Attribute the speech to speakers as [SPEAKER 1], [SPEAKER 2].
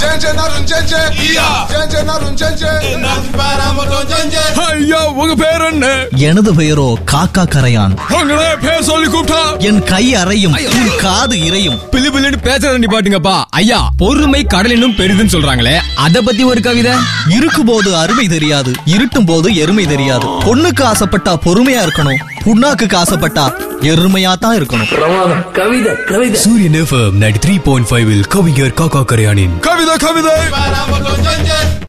[SPEAKER 1] Cence narun cence. Cence narun cence.
[SPEAKER 2] ஐயா உங்க பேர் என்ன
[SPEAKER 3] எனது பெயரோ காக்கா கரையான்
[SPEAKER 2] உங்களே பேர் சொல்லி கூப்பிட்டா
[SPEAKER 3] என் கை அறையும் உன் காது இறையும்
[SPEAKER 2] பிளு பிள்ளைன்னு பேசுறத நிப்பாட்டுங்கப்பா ஐயா பொறுமை கடலினும் பெரிதுன்னு சொல்றாங்களே அத பத்தி ஒரு கவிதை
[SPEAKER 3] இருக்கும்போது அருமை தெரியாது இருட்டும் போது எருமை தெரியாது பொண்ணுக்கு ஆசைப்பட்டா பொறுமையா இருக்கணும் புண்ணாக்குக்கு ஆசைப்பட்டா எருமையா தான் இருக்கணும்
[SPEAKER 4] கவிதை கவிதை
[SPEAKER 5] Suriyan FM ninety three point five கவிஞர் காக்கா கரையானின்
[SPEAKER 2] கவிதை கவிதை